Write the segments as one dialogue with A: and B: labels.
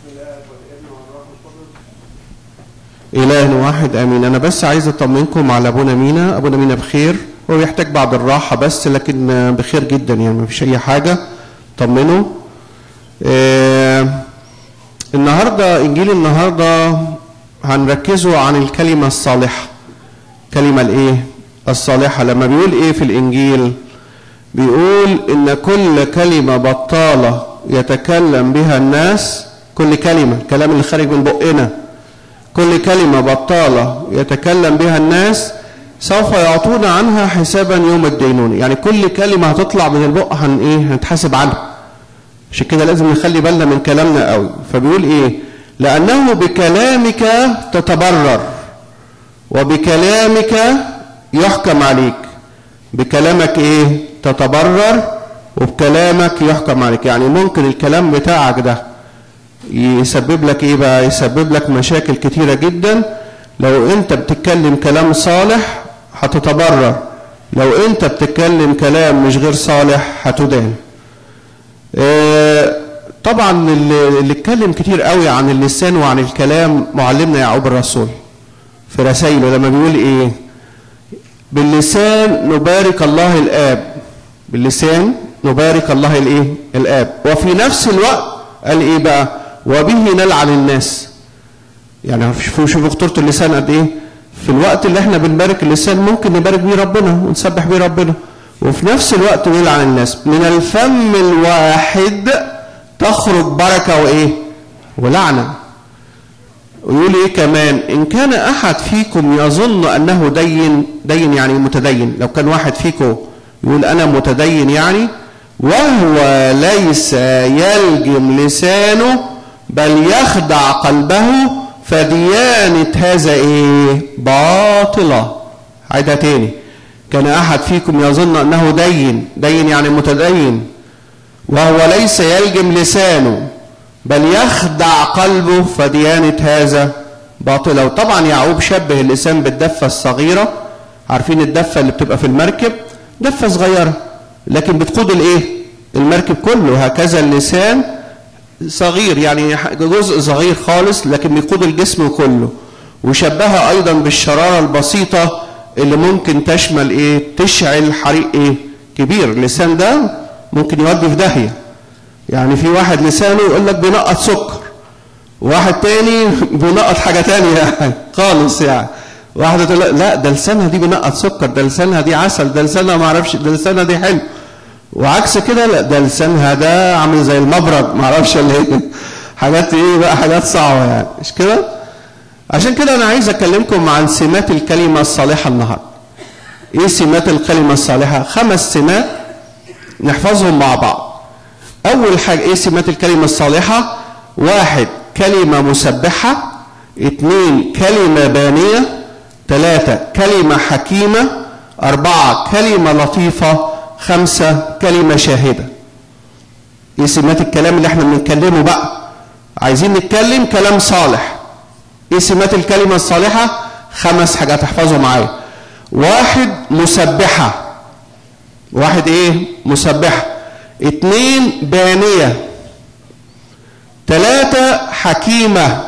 A: إله واحد آمين أنا بس عايز أطمنكم على أبونا مينا أبونا مينا بخير هو يحتاج بعض الراحة بس لكن بخير جدا يعني مفيش أي حاجة طمنوا آه النهاردة إنجيل النهاردة هنركزوا عن الكلمة الصالحة كلمة الإيه الصالحة لما بيقول إيه في الإنجيل بيقول إن كل كلمة بطالة يتكلم بها الناس كل كلمة الكلام اللي خارج من بقنا كل كلمة بطالة يتكلم بها الناس سوف يعطون عنها حسابا يوم الدينونة يعني كل كلمة هتطلع من البق هن ايه هنتحاسب عنها عشان كده لازم نخلي بالنا من كلامنا قوي فبيقول ايه لأنه بكلامك تتبرر وبكلامك يحكم عليك بكلامك ايه تتبرر وبكلامك يحكم عليك يعني ممكن الكلام بتاعك ده يسبب لك ايه بقى يسبب لك مشاكل كتيرة جدا لو انت بتتكلم كلام صالح هتتبرر لو انت بتتكلم كلام مش غير صالح هتدان اه طبعا اللي اتكلم كتير قوي عن اللسان وعن الكلام معلمنا يعقوب الرسول في رسائله لما بيقول ايه باللسان نبارك الله الاب باللسان نبارك الله الايه الاب وفي نفس الوقت قال ايه بقى وبه نلعن الناس يعني شوفوا خطوره اللسان قد ايه في الوقت اللي احنا بنبارك اللسان ممكن نبارك بيه ربنا ونسبح بيه ربنا وفي نفس الوقت نلعن الناس من الفم الواحد تخرج بركه وايه ولعنه ويقول ايه كمان ان كان احد فيكم يظن انه دين دين يعني متدين لو كان واحد فيكم يقول انا متدين يعني وهو ليس يلجم لسانه بل يخدع قلبه فديانة هذا ايه باطلة عيدها تاني كان احد فيكم يظن انه دين دين يعني متدين وهو ليس يلجم لسانه بل يخدع قلبه فديانة هذا باطلة وطبعا يعقوب شبه اللسان بالدفة الصغيرة عارفين الدفة اللي بتبقى في المركب دفة صغيرة لكن بتقود الايه المركب كله هكذا اللسان صغير يعني جزء صغير خالص لكن بيقود الجسم كله وشبهها ايضا بالشراره البسيطه اللي ممكن تشمل ايه تشعل حريق ايه كبير اللسان ده ممكن يودي في داهيه يعني في واحد لسانه يقول لك بينقط سكر واحد تاني بينقط حاجه تانية يعني خالص يعني واحده تقول لا ده لسانها دي بينقط سكر ده لسانها دي عسل ده لسانها ما اعرفش ده لسانها دي حلو وعكس كده لا ده لسانها ده عامل زي المبرد ما اعرفش اللي هي حاجات ايه بقى حاجات صعبه يعني مش كده عشان كده انا عايز اكلمكم عن سمات الكلمه الصالحه النهارده ايه سمات الكلمه الصالحه خمس سمات نحفظهم مع بعض اول حاجه ايه سمات الكلمه الصالحه واحد كلمه مسبحه اثنين كلمه بانيه ثلاثه كلمه حكيمه اربعه كلمه لطيفه خمسة كلمة شاهدة ايه سمات الكلام اللي احنا بنتكلمه بقى عايزين نتكلم كلام صالح ايه سمات الكلمة الصالحة خمس حاجات احفظوا معايا واحد مسبحة واحد ايه مسبحة اتنين بانية تلاتة حكيمة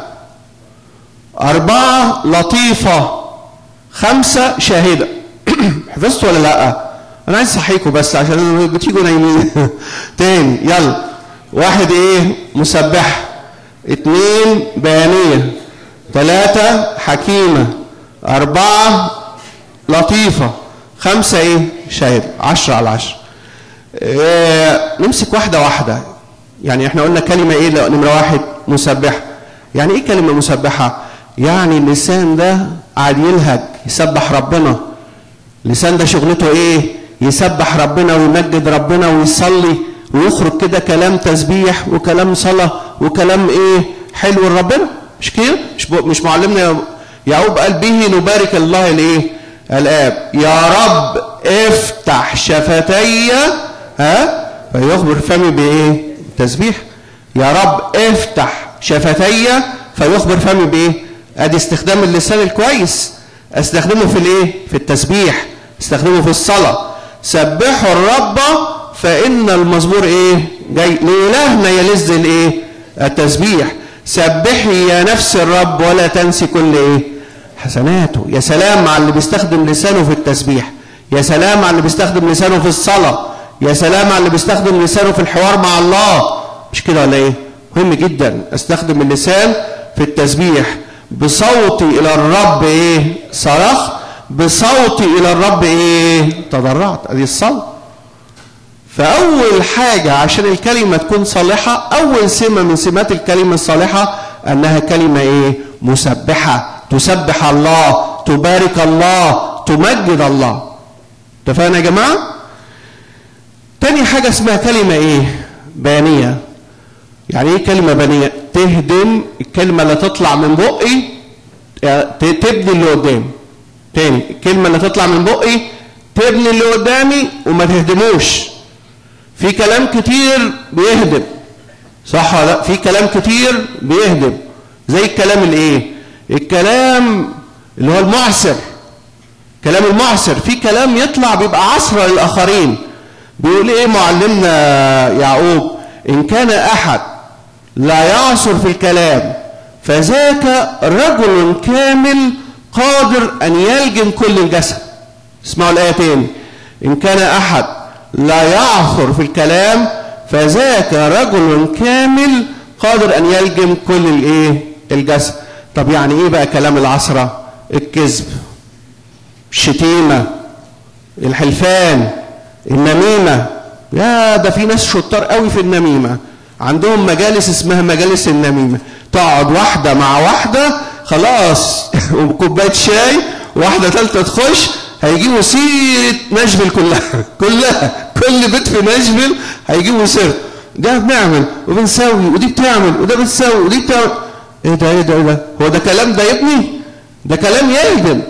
A: أربعة لطيفة خمسة شاهدة حفظتوا ولا لأ؟ انا عايز اصحيكم بس عشان بتيجوا نايمين تاني يلا واحد ايه مسبحه اتنين بيانيه ثلاثة حكيمة أربعة لطيفة خمسة إيه؟ شاهد عشرة على عشرة إيه نمسك واحدة واحدة يعني احنا قلنا كلمة إيه نمرة واحد مسبحة يعني إيه كلمة مسبحة؟ يعني اللسان ده قاعد يلهج يسبح ربنا اللسان ده شغلته إيه؟ يسبح ربنا ويمجد ربنا ويصلي ويخرج كده كلام تسبيح وكلام صلاة وكلام ايه حلو لربنا مش كده مش مش معلمنا يعقوب قال به نبارك الله الايه الاب يا رب افتح شفتي ها فيخبر فمي بايه تسبيح يا رب افتح شفتي فيخبر فمي بايه ادي استخدام اللسان الكويس استخدمه في الايه في التسبيح استخدمه في الصلاه سبحوا الرب فإن المزمور إيه؟ جاي لإلهنا يلذ الإيه؟ التسبيح سبحي يا نفس الرب ولا تنسي كل ايه حسناته يا سلام على اللي بيستخدم لسانه في التسبيح يا سلام على اللي بيستخدم لسانه في الصلاة يا سلام على اللي بيستخدم لسانه في الحوار مع الله مش كده ولا ايه مهم جدا استخدم اللسان في التسبيح بصوتي الى الرب ايه صرخ بصوتي الى الرب ايه تضرعت ادي الصلاه فاول حاجه عشان الكلمه تكون صالحه اول سمه من سمات الكلمه الصالحه انها كلمه ايه مسبحه تسبح الله تبارك الله تمجد الله اتفقنا يا جماعه تاني حاجه اسمها كلمه ايه بانيه يعني ايه كلمه بانيه تهدم الكلمه اللي تطلع من بقي تبني اللي قدامي تاني الكلمه اللي تطلع من بقي تبني اللي قدامي وما تهدموش في كلام كتير بيهدم صح ولا لا في كلام كتير بيهدم زي الكلام الايه الكلام اللي هو المعسر كلام المعسر في كلام يطلع بيبقى عصرة للآخرين بيقول ايه معلمنا يعقوب ان كان احد لا يعصر في الكلام فذاك رجل كامل قادر ان يلجم كل الجسد اسمعوا الايه تاني ان كان احد لا يعثر في الكلام فذاك رجل كامل قادر ان يلجم كل الايه الجسد طب يعني ايه بقى كلام العصره الكذب الشتيمه الحلفان النميمه يا ده في ناس شطار قوي في النميمه عندهم مجالس اسمها مجالس النميمه تقعد واحده مع واحده خلاص وكوبايه شاي واحده ثالثه تخش هيجيبوا سيره ناشفيل كلها كلها كل بيت في ناشفيل هيجيبوا سيره ده بنعمل وبنسوي ودي بتعمل وده بتسوي ودي بتعمل ايه ده ايه ده ايه ده هو ده كلام ده يا ابني ده كلام يهدم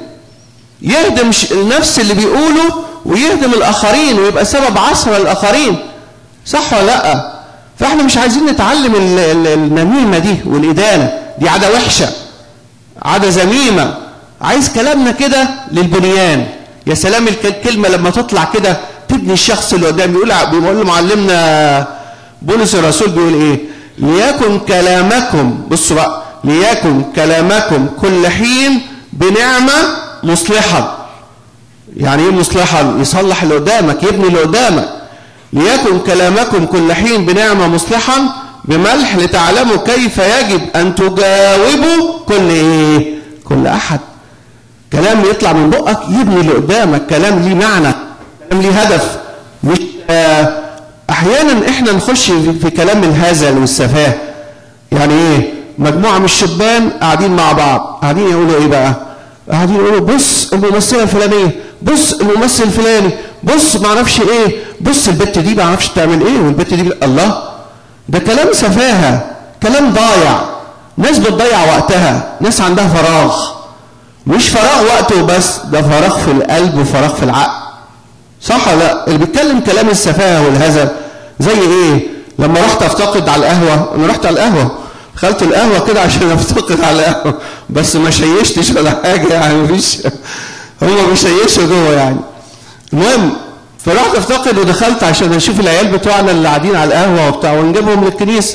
A: يهدم النفس اللي بيقوله ويهدم الاخرين ويبقى سبب عصر للاخرين صح ولا لا فاحنا مش عايزين نتعلم النميمه دي والادانه دي عاده وحشه عاده ذميمه عايز كلامنا كده للبنيان يا سلام الكلمه لما تطلع كده تبني الشخص اللي قدام بيقول بيقول له معلمنا بولس الرسول بيقول ايه ليكن كلامكم بصوا بقى ليكن كلامكم كل حين بنعمه مصلحا يعني ايه مصلحا يصلح اللي قدامك يبني اللي قدامك ليكن كلامكم كل حين بنعمه مصلحا بملح لتعلموا كيف يجب ان تجاوبوا كل ايه كل احد كلام يطلع من بقك يبني اللي قدامك كلام ليه معنى كلام ليه هدف مش آه احيانا احنا نخش في, في كلام الهزل والسفاه يعني ايه مجموعه من الشبان قاعدين مع بعض قاعدين يقولوا ايه بقى قاعدين يقولوا بص الممثله الفلانيه بص الممثل الفلاني بص ما اعرفش ايه بص البت دي ما اعرفش تعمل ايه والبت دي الله ده كلام سفاهه كلام ضايع ناس بتضيع وقتها ناس عندها فراغ مش فراغ وقت وبس ده فراغ في القلب وفراغ في العقل صح ولا لا اللي بيتكلم كلام السفاهه والهزل زي ايه لما رحت افتقد على القهوه انا رحت على القهوه دخلت القهوه كده عشان افتقد على القهوه بس ما شيشتش ولا حاجه يعني مفيش هم بيشيشوا جوه يعني المهم فرحت افتقد ودخلت عشان اشوف العيال بتوعنا اللي قاعدين على القهوه وبتاع ونجيبهم للكنيسه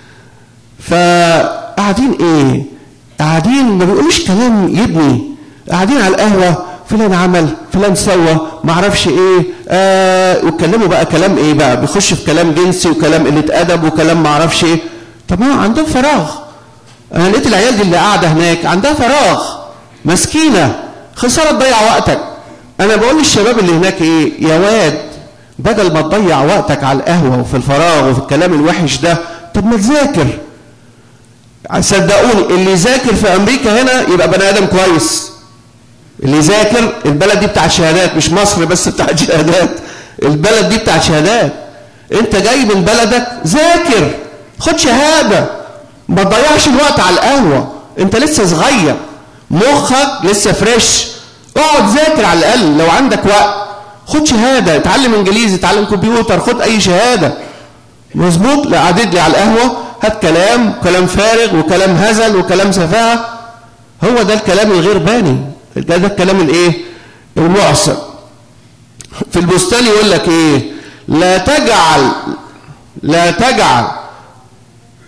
A: فقاعدين ايه قاعدين ما بيقولوش كلام يبني قاعدين على القهوه فلان عمل فلان سوى ما اعرفش ايه آه واتكلموا بقى كلام ايه بقى بيخش في كلام جنسي وكلام قله ادب وكلام ما اعرفش ايه طب ما عندهم فراغ انا لقيت العيال دي اللي قاعده هناك عندها فراغ مسكينه خساره تضيع وقتك انا بقول للشباب اللي هناك ايه يا واد بدل ما تضيع وقتك على القهوه وفي الفراغ وفي الكلام الوحش ده طب ما تذاكر صدقوني اللي يذاكر في امريكا هنا يبقى بني ادم كويس اللي يذاكر البلد دي بتاعت شهادات مش مصر بس بتاعت شهادات البلد دي بتاعت شهادات انت جاي من بلدك ذاكر خد شهاده ما تضيعش الوقت على القهوه انت لسه صغير مخك لسه فريش اقعد ذاكر على الاقل لو عندك وقت خد شهاده اتعلم انجليزي اتعلم كمبيوتر خد اي شهاده مظبوط لا قعدت لي على القهوه هات كلام كلام فارغ وكلام هزل وكلام سفاهه هو ده الكلام الغير باني ده ده الكلام الايه المعصر في البستان يقول لك ايه لا تجعل لا تجعل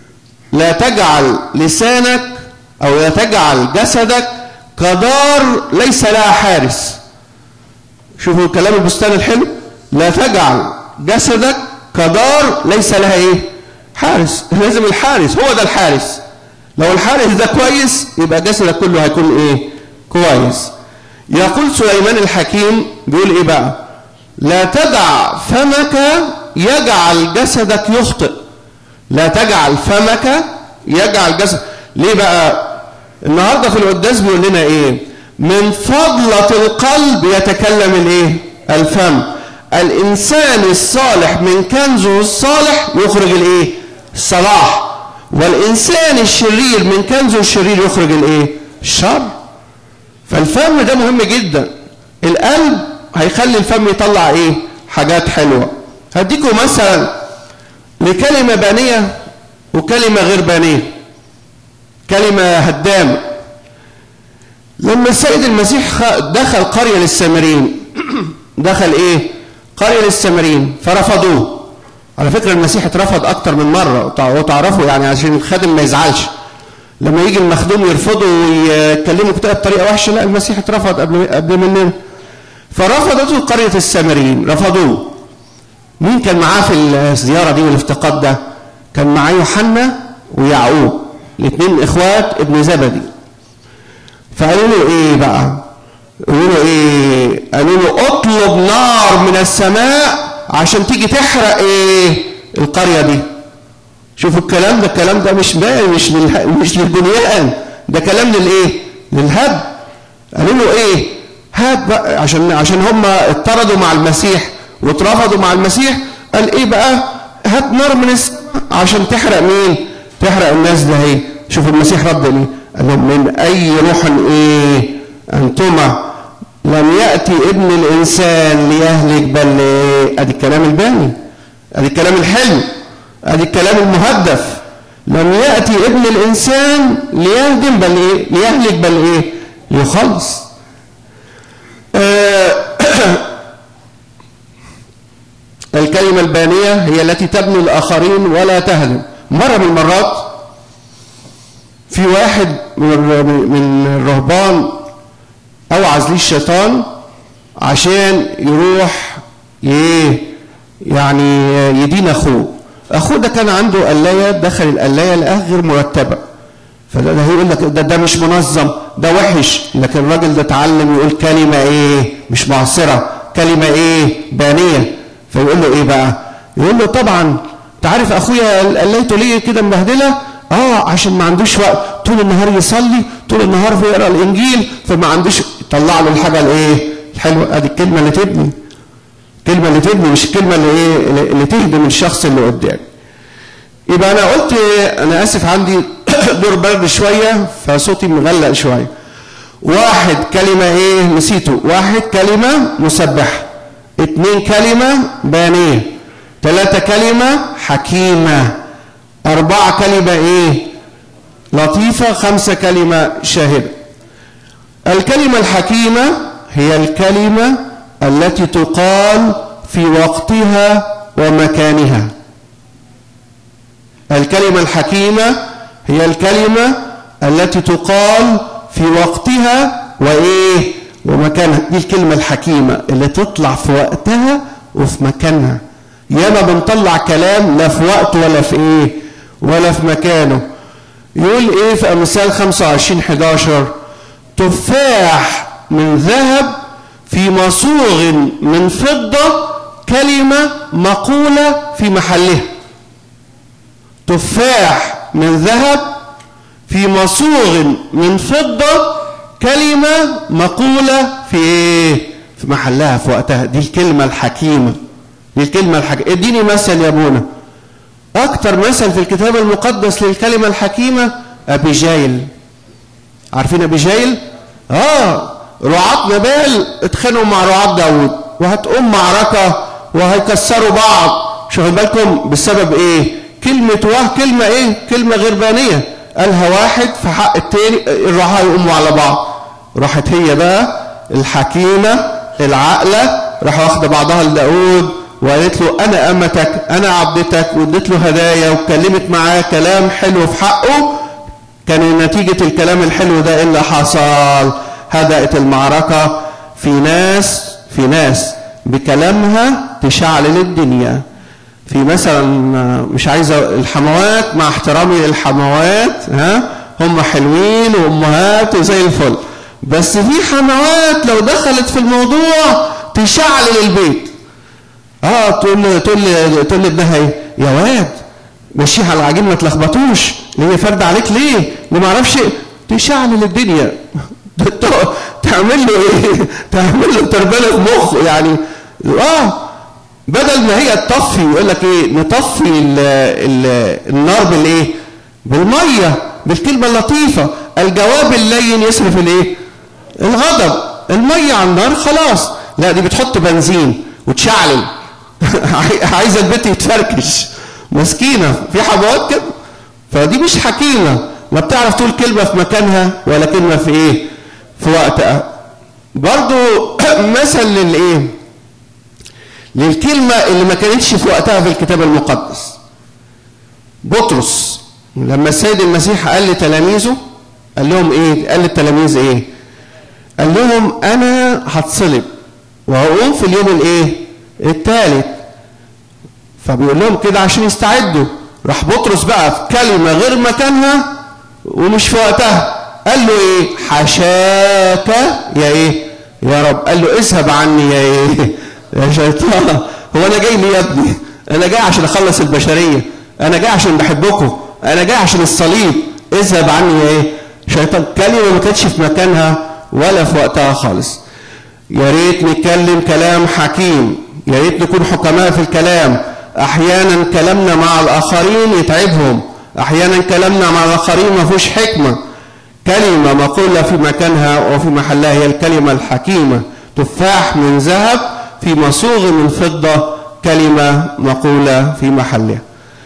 A: لا تجعل لسانك أو لا تجعل جسدك كدار ليس لها حارس شوفوا كلام البستان الحلو لا تجعل جسدك كدار ليس لها ايه حارس لازم الحارس هو ده الحارس لو الحارس ده كويس يبقى جسدك كله هيكون ايه كويس يقول سليمان الحكيم بيقول ايه بقى لا تدع فمك يجعل جسدك يخطئ لا تجعل فمك يجعل جسد ليه بقى النهارده في القداس بيقول لنا ايه من فضلة القلب يتكلم الايه الفم الانسان الصالح من كنزه الصالح يخرج الايه الصلاح والانسان الشرير من كنزه الشرير يخرج الايه الشر فالفم ده مهم جدا القلب هيخلي الفم يطلع ايه حاجات حلوه هديكم مثلا لكلمه بانيه وكلمه غير بانيه كلمه هدامه لما السيد المسيح دخل قريه للسامريين دخل ايه قريه للسامريين فرفضوه على فكره المسيح اترفض اكتر من مره وتعرفوا يعني عشان الخادم ما يزعلش لما يجي المخدوم يرفضه ويكلمه كده بطريقه وحشه لا المسيح اترفض قبل قبل مننا فرفضته قريه السامريين رفضوه مين كان معاه في الزياره دي والافتقاد ده كان معاه يوحنا ويعقوب الاثنين اخوات ابن زبدي فقالوا له ايه بقى قالوا له ايه قالوا له اطلب نار من السماء عشان تيجي تحرق ايه القريه دي شوفوا الكلام ده الكلام ده مش باين مش للح... مش للبنيان ده كلام للايه للهب قالوا له ايه هات بقى عشان عشان هم اطردوا مع المسيح واترفضوا مع المسيح قال ايه بقى هات نار من السماء عشان تحرق مين تحرق الناس ده ايه شوف المسيح رد ايه قال لهم من اي روح ايه انتما لم ياتي ابن الانسان ليهلك بل ايه ادي الكلام الباني ادي الكلام الحلو ادي الكلام المهدف لم ياتي ابن الانسان ليهدم بل ايه ليهلك بل ايه ليخلص آه الكلمة البانية هي التي تبني الآخرين ولا تهدم مرة من المرات في واحد من الرهبان أوعز ليه الشيطان عشان يروح ايه يعني يدين أخوه أخوه ده كان عنده قلاية دخل القلاية لقاها غير مرتبة فده ده هيقول لك ده ده مش منظم ده وحش لكن الراجل ده اتعلم يقول كلمة ايه مش معصرة كلمة ايه بانية فيقول له ايه بقى يقول له طبعا انت عارف اخويا قليته ليه كده مبهدله اه عشان ما عندوش وقت طول النهار يصلي طول النهار بيقرا الانجيل فما عندوش طلع له الحاجه الايه الحلوه ادي الكلمه اللي تبني الكلمه اللي تبني مش الكلمه اللي ايه اللي تهدم الشخص اللي قدامي يبقى انا قلت انا اسف عندي دور برد شويه فصوتي مغلق شويه واحد كلمه ايه نسيته واحد كلمه مسبحه اثنين كلمة بانية ثلاثة كلمة حكيمة أربعة كلمة إيه لطيفة خمسة كلمة شاهدة الكلمة الحكيمة هي الكلمة التي تقال في وقتها ومكانها الكلمة الحكيمة هي الكلمة التي تقال في وقتها وإيه ومكانها دي الكلمة الحكيمة اللي تطلع في وقتها وفي مكانها ياما بنطلع كلام لا في وقت ولا في ايه ولا في مكانه يقول ايه في امثال 25 11 تفاح من ذهب في مصوغ من فضة كلمة مقولة في محلها تفاح من ذهب في مصوغ من فضة كلمة مقولة في ايه في محلها في وقتها دي الكلمة الحكيمة دي الكلمة الحكيمة اديني مثل يا ابونا اكتر مثل في الكتاب المقدس للكلمة الحكيمة ابيجايل عارفين ابيجايل اه رعاة نبال اتخانقوا مع رعاة داود وهتقوم معركة وهيكسروا بعض شوفوا بالكم بسبب ايه كلمة واه كلمة ايه كلمة غربانية قالها واحد في حق التاني الرعاة يقوموا على بعض راحت هي بقى الحكيمة العاقلة راح واخدة بعضها لداود وقالت له انا امتك انا عبدتك واديت له هدايا واتكلمت معاه كلام حلو في حقه كان نتيجة الكلام الحلو ده إيه اللي حصل هدأت المعركة في ناس في ناس بكلامها تشعلل الدنيا في مثلا مش عايزة الحموات مع احترامي للحموات ها هم حلوين وامهات وزي الفل بس في حموات لو دخلت في الموضوع تشعلل البيت اه تقول تقول تقول لابنها ايه يا واد مشيه على العجين ما تلخبطوش ليه فرد عليك ليه اللي ما اعرفش تشعلل الدنيا تعمل له ايه تعمل له تربله في مخه يعني اه بدل ما هي تطفي يقول لك ايه نطفي ال ال النار بالايه بالميه بالكلمه اللطيفه الجواب اللين يصرف الايه الغضب الميه على النار خلاص لا دي بتحط بنزين وتشعلل عايزه البيت يتفركش مسكينه في حموات كده فدي مش حكيمه لا بتعرف تقول كلمه في مكانها ولا كلمه في ايه في وقتها برضو مثل للايه للكلمه اللي ما كانتش في وقتها في الكتاب المقدس بطرس لما السيد المسيح قال لتلاميذه قال لهم ايه قال للتلاميذ ايه قال لهم انا هتصلب وهقوم في اليوم الايه الثالث فبيقول لهم كده عشان يستعدوا راح بطرس بقى في كلمة غير مكانها ومش في وقتها قال له ايه حشاك يا ايه يا رب قال له اذهب عني يا ايه يا شيطان هو انا جاي ليه يا ابني انا جاي عشان اخلص البشرية انا جاي عشان بحبكم انا جاي عشان الصليب اذهب عني يا ايه شيطان كلمة ما كانتش في مكانها ولا في وقتها خالص يا ريت نتكلم كلام حكيم يا ريت نكون حكماء في الكلام احيانا كلامنا مع الاخرين يتعبهم احيانا كلامنا مع الاخرين ما فيهوش حكمه كلمه مقوله في مكانها وفي محلها هي الكلمه الحكيمه تفاح من ذهب في مصوغ من فضه كلمه مقوله في محلها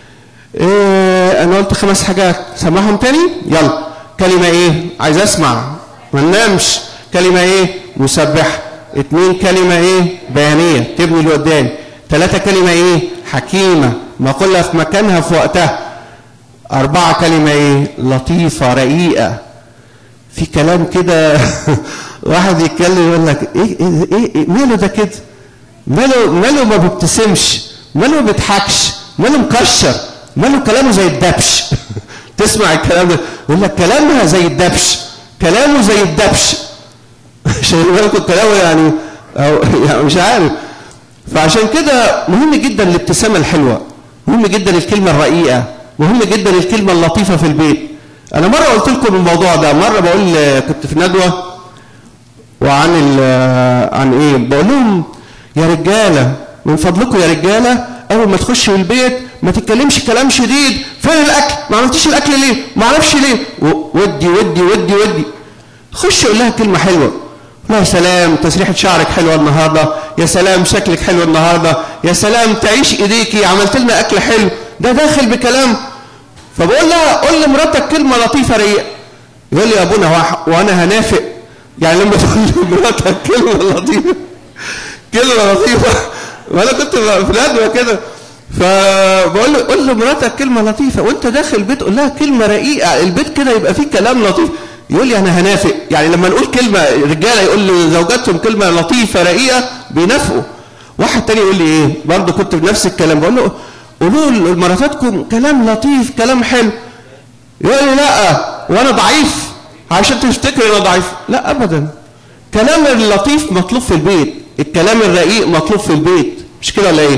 A: إيه انا قلت خمس حاجات سمعهم تاني يلا كلمه ايه عايز اسمع ما ننامش كلمه ايه مسبحه اتنين كلمه ايه بيانيه تبني اللي قدامي ثلاثة كلمة ايه حكيمة مقولة في مكانها في وقتها أربعة كلمة ايه لطيفة رقيقة في كلام كده واحد يتكلم يقول لك ايه ايه ايه, إيه ماله ده كده ماله ماله ما بيبتسمش ماله ما بيضحكش ماله مكشر ماله كلامه زي الدبش تسمع الكلام ده يقول لك كلامها زي الدبش كلامه زي الدبش عشان بالكم كلامه يعني أو يعني مش عارف فعشان كده مهم جدا الابتسامة الحلوة مهم جدا الكلمة الرقيقة مهم جدا الكلمة اللطيفة في البيت أنا مرة قلت لكم الموضوع ده مرة بقول كنت في ندوة وعن عن إيه بقول لهم يا رجالة من فضلكم يا رجالة أول ما تخشوا البيت ما تتكلمش كلام شديد فين الأكل ما عملتيش الأكل ليه ما اعرفش ليه ودي ودي ودي ودي خش قول لها كلمة حلوة يا سلام تسريحة شعرك حلوة النهاردة يا سلام شكلك حلو النهاردة يا سلام تعيش ايديكي عملت لنا اكل حلو ده داخل بكلام فبقول لها قول لمراتك كلمة لطيفة رقيقة يقول لي يا ابونا وانا هنافق يعني لما تقول لمراتك كلمة لطيفة كلمة لطيفة وانا كنت في ندوة كده فبقول له قول لمراتك كلمة لطيفة وانت داخل البيت قول لها كلمة رقيقة البيت كده يبقى فيه كلام لطيف يقول لي انا هنافق يعني لما نقول كلمه رجاله يقول لزوجاتهم كلمه لطيفه رقيقه بينافقوا واحد تاني يقول لي ايه برضه كنت بنفس الكلام بقول له قولوا لمراتاتكم كلام لطيف كلام حلو يقول لي لا وانا ضعيف عشان تفتكر انا ضعيف لا ابدا كلام اللطيف مطلوب في البيت الكلام الرقيق مطلوب في البيت مش كده ولا ايه,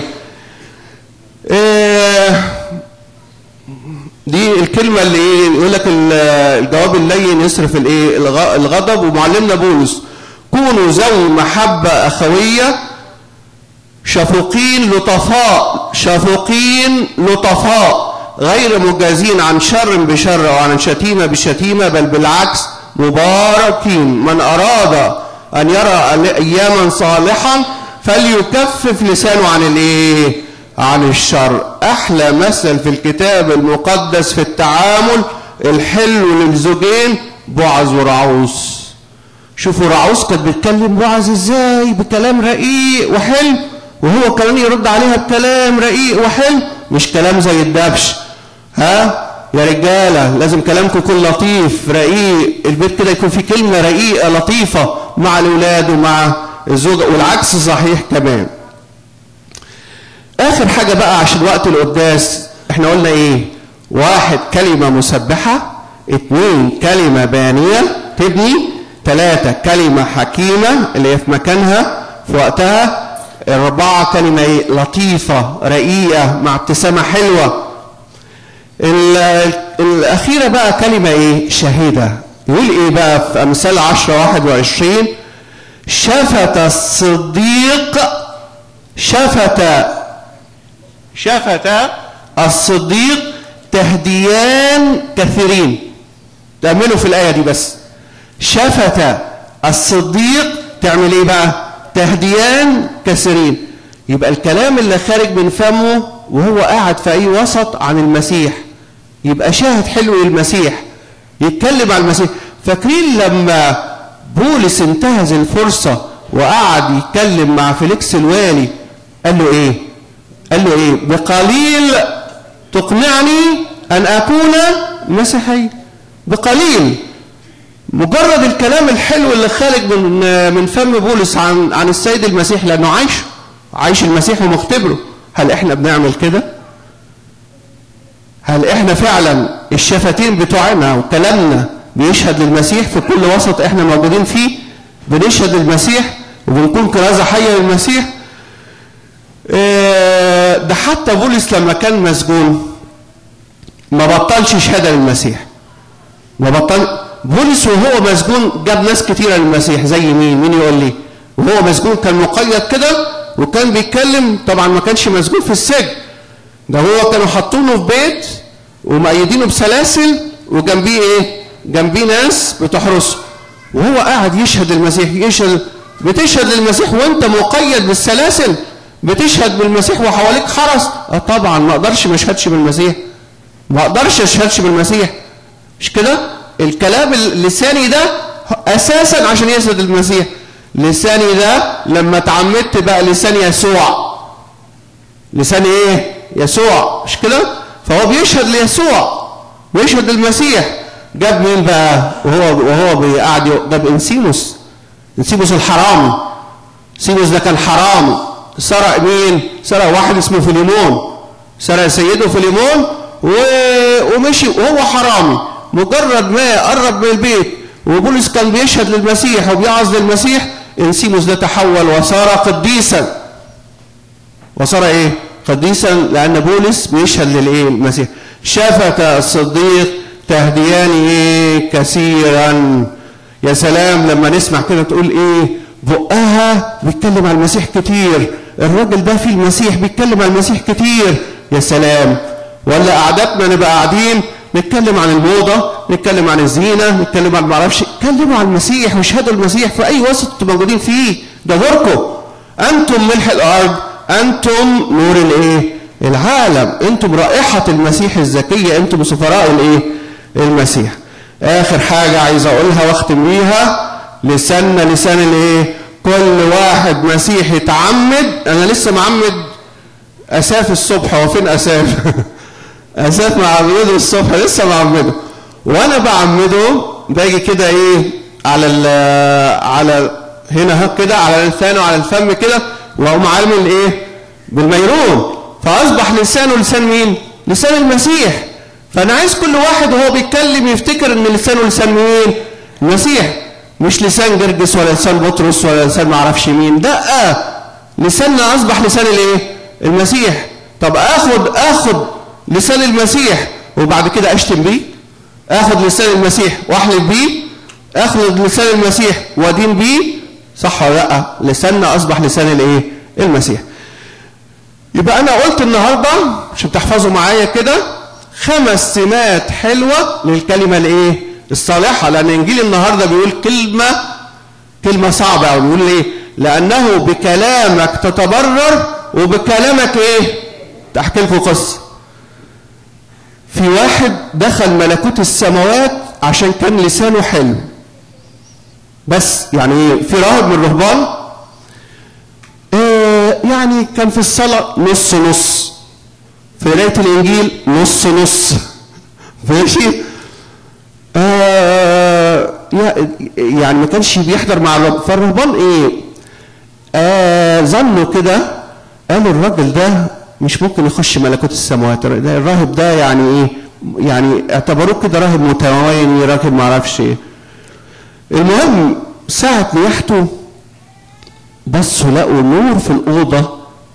A: إيه دي الكلمة اللي ايه يقول لك الجواب اللين يصرف الايه الغضب ومعلمنا بولس كونوا ذوي محبة أخوية شفوقين لطفاء شفوقين لطفاء غير مجازين عن شر بشر أو عن شتيمة بشتيمة بل بالعكس مباركين من أراد أن يرى أياما صالحا فليكفف لسانه عن الايه عن الشر احلى مثل في الكتاب المقدس في التعامل الحلو للزوجين بعز ورعوس شوفوا رعوس كانت بتكلم بعز ازاي بكلام رقيق وحلو وهو كمان يرد عليها بكلام رقيق وحلو مش كلام زي الدبش ها يا رجاله لازم كلامكم يكون لطيف رقيق البيت كده يكون فيه كلمه رقيقه لطيفه مع الاولاد ومع الزوجه والعكس صحيح كمان اخر حاجه بقى عشان وقت القداس احنا قلنا ايه واحد كلمه مسبحه اثنين كلمه بانيه تبني ثلاثه كلمه حكيمه اللي هي في مكانها في وقتها أربعة كلمة إيه؟ لطيفة رقيقة مع ابتسامة حلوة الأخيرة بقى كلمة إيه؟ شهيدة يقول إيه بقى في أمثال 10 21 شفت الصديق شفت شفت الصديق تهديان كثيرين تعملوا في الآية دي بس شفت الصديق تعمل إيه بقى تهديان كثيرين يبقى الكلام اللي خارج من فمه وهو قاعد في أي وسط عن المسيح يبقى شاهد حلو للمسيح يتكلم عن المسيح فاكرين لما بولس انتهز الفرصة وقعد يتكلم مع فيليكس الوالي قال له ايه قال له ايه بقليل تقنعني ان اكون مسيحي بقليل مجرد الكلام الحلو اللي خارج من من فم بولس عن عن السيد المسيح لانه عايش عايش المسيح ومختبره هل احنا بنعمل كده هل احنا فعلا الشفتين بتوعنا وكلامنا بيشهد للمسيح في كل وسط احنا موجودين فيه بنشهد للمسيح وبنكون كرازة حية للمسيح اه ده حتى بولس لما كان مسجون ما بطلش شهادة للمسيح ما بطل بولس وهو مسجون جاب ناس كتيرة للمسيح زي مين مين يقول لي وهو مسجون كان مقيد كده وكان بيتكلم طبعا ما كانش مسجون في السجن ده هو كانوا حاطينه في بيت ومقيدينه بسلاسل وجنبيه ايه جنبيه ناس بتحرسه وهو قاعد يشهد المسيح يشهد بتشهد للمسيح وانت مقيد بالسلاسل بتشهد بالمسيح وحواليك حرس اه طبعا ما اقدرش ما اشهدش بالمسيح ما اقدرش اشهدش بالمسيح مش كده الكلام اللساني ده اساسا عشان يشهد المسيح لساني ده لما اتعمدت بقى لسان يسوع لسان ايه يسوع مش كده فهو بيشهد ليسوع بيشهد للمسيح جاب مين بقى وهو وهو قاعد جاب انسيموس انسيموس الحرامي انسيموس ده كان حرامي سرق مين سرق واحد اسمه فيليمون سرق سيده فيليمون و... ومشي وهو حرامي مجرد ما قرب من البيت وبولس كان بيشهد للمسيح وبيعظ للمسيح انسيموس ده تحول وصار قديسا وصار ايه قديسا لان بولس بيشهد للايه المسيح شفت الصديق تهديان ايه كثيرا يا سلام لما نسمع كده تقول ايه بقها بيتكلم عن المسيح كتير الراجل ده في المسيح بيتكلم عن المسيح كتير يا سلام ولا قعدتنا نبقى قاعدين نتكلم عن الموضة نتكلم عن الزينة نتكلم عن معرفش اتكلموا عن المسيح واشهدوا المسيح في أي وسط انتم موجودين فيه ده دوركم أنتم ملح الأرض أنتم نور الإيه؟ العالم أنتم رائحة المسيح الزكية أنتم سفراء الإيه؟ المسيح آخر حاجة عايز أقولها واختم بيها لساننا لسان الإيه؟ كل واحد مسيحي اتعمد أنا لسه معمد أساف الصبح هو فين أساف؟ أساف معمده الصبح لسه معمده وأنا بعمده باجي كده إيه على ال على هنا كده على لسانه على الفم كده وأقوم عامل إيه بالميرون فأصبح لسانه لسان مين؟ لسان المسيح فأنا عايز كل واحد وهو بيتكلم يفتكر إن لسانه لسان مين؟ المسيح مش لسان جرجس ولا لسان بطرس ولا لسان معرفش مين ده لساننا أصبح لسان الإيه؟ المسيح طب آخد آخد لسان المسيح وبعد كده اشتم بيه اخد لسان المسيح واحلف بيه اخد لسان المسيح وادين بيه صح ولا لا لساننا اصبح لسان الايه المسيح يبقى انا قلت النهارده عشان تحفظوا معايا كده خمس سمات حلوه للكلمه الايه الصالحه لان انجيل النهارده بيقول كلمه كلمه صعبه قوي بيقول ايه لانه بكلامك تتبرر وبكلامك ايه تحكي لكم قصه في واحد دخل ملكوت السماوات عشان كان لسانه حلو بس يعني في راهب من الرهبان يعني كان في الصلاة نص نص في قراية الإنجيل نص نص ماشي آه يعني ما كانش بيحضر مع الرب فالرهبان ايه آه ظنوا كده قالوا الراجل ده مش ممكن يخش ملكوت السماوات ده الراهب ده يعني ايه يعني اعتبروه كده راهب متواني راهب ما اعرفش ايه المهم ساعة نياحته بصوا لقوا نور في الأوضة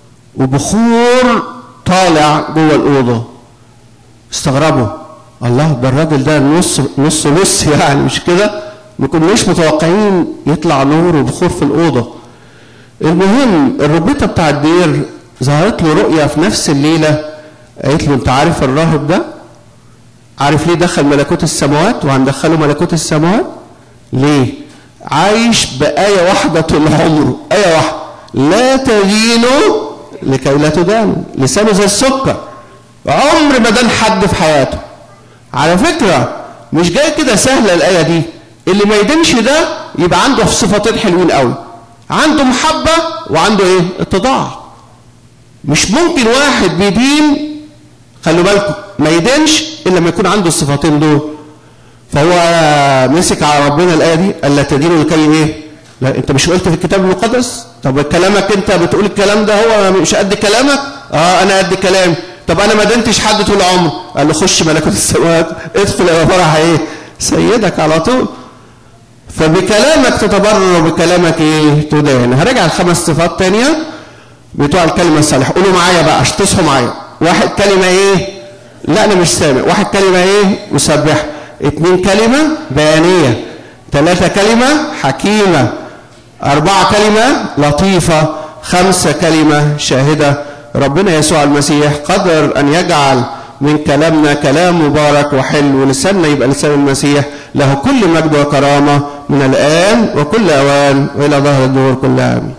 A: وبخور طالع جوه الأوضة استغربوا الله ده الراجل ده نص نص نص يعني مش كده ما كناش متوقعين يطلع نور وبخور في الأوضة المهم الربيطة بتاع الدير ظهرت له رؤية في نفس الليلة قالت له أنت عارف الراهب ده؟ عارف ليه دخل ملكوت السماوات وهندخله ملكوت السماوات؟ ليه؟ عايش بآية واحدة طول عمره، آية واحدة لا تدينوا لكي لا تدانوا، لسانه زي السكر عمر ما دان حد في حياته. على فكرة مش جاي كده سهلة الآية دي، اللي ما يدينش ده يبقى عنده صفتين حلوين قوي. عنده محبة وعنده إيه؟ اتضاع. مش ممكن واحد بيدين خلوا بالكم ما يدينش الا لما يكون عنده الصفتين دول فهو مسك على ربنا الايه دي الا تدينوا لكي ايه لا انت مش قلت في الكتاب المقدس طب كلامك انت بتقول الكلام ده هو مش قد كلامك اه انا قد كلامي طب انا ما دنتش حد طول عمري قال له خش ملكوت السماوات ادخل يا فرح ايه سيدك على طول فبكلامك تتبرر وبكلامك ايه تدان هرجع الخمس صفات تانية بتوع الكلمة الصالحة قولوا معايا بقى عشان تصحوا معايا واحد كلمة ايه لا انا مش سامع واحد كلمة ايه مسبحة اتنين كلمة بيانية ثلاثة كلمة حكيمة أربعة كلمة لطيفة خمسة كلمة شاهدة ربنا يسوع المسيح قدر أن يجعل من كلامنا كلام مبارك وحلو ولساننا يبقى لسان المسيح له كل مجد وكرامة من الآن وكل أوان وإلى ظهر الدور كلها آمين